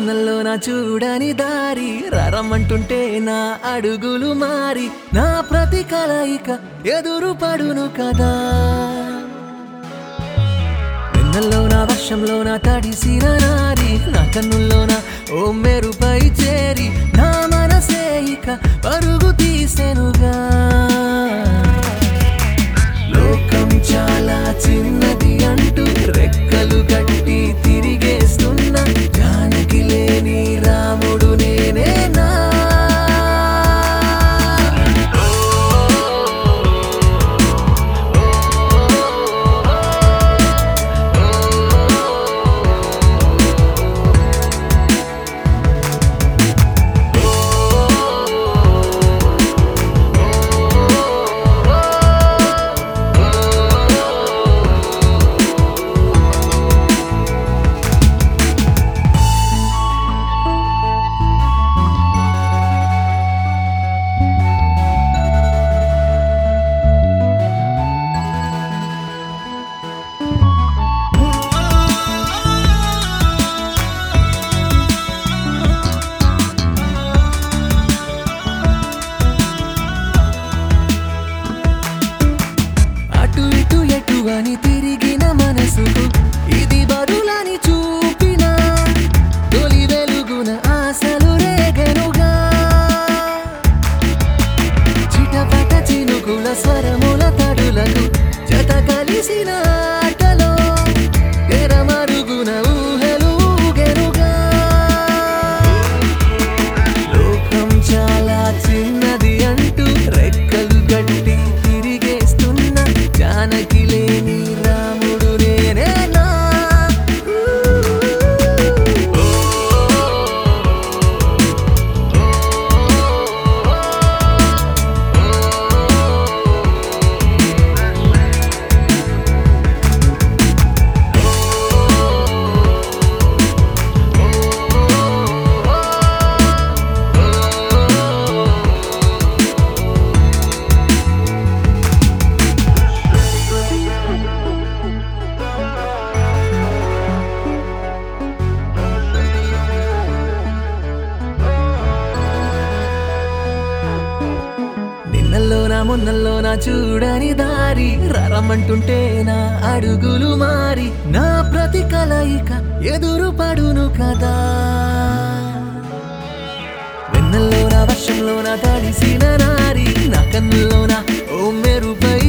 మున్నల్లో నా చూడని దారి రరమంటుంటే నా అడుగులు మారి నా ప్రతి కలయిక ఎదురు పడును కదా వెన్నెల్లో నా వర్షంలో నా తడిసిన నారి నా కన్నుల్లోన ఓ మెరుపై చేరి నా మనసే ఇక పరుగు తీసెనుగా లోకం చాలా చిన్నది అంటూ రెక్కలు కట్టి తిరిగేస్తున్న జానకి లేని రాముడు నేనేనా అటు ఇటు ఎటు అని తిరిగిన మనసుకు ఇది బదులని చూపిన తొలి వెలుగున ఆశలు రేగెనుగా చిటపట చినుకుల స్వరముల తడులకు జత కలిసిన ఆటలో తెరమరుగున ఊహలు ఊగెనుగా లోకం చాలా చిన్నది అంటూ రెక్కలు గట్టి తిరిగేస్తున్న జానకి లేని రాముడు నేనేనా నిన్నల్లో నా మొన్నల్లో నా చూడని దారి రరమంటుంటే నా అడుగులు మారి నా ప్రతి కలయిక ఎదురు పడును కదా వెన్నెల్లో నా వర్షంలో నా తడిసిన నారి నా కన్నుల్లో నా ఓ మెరుపై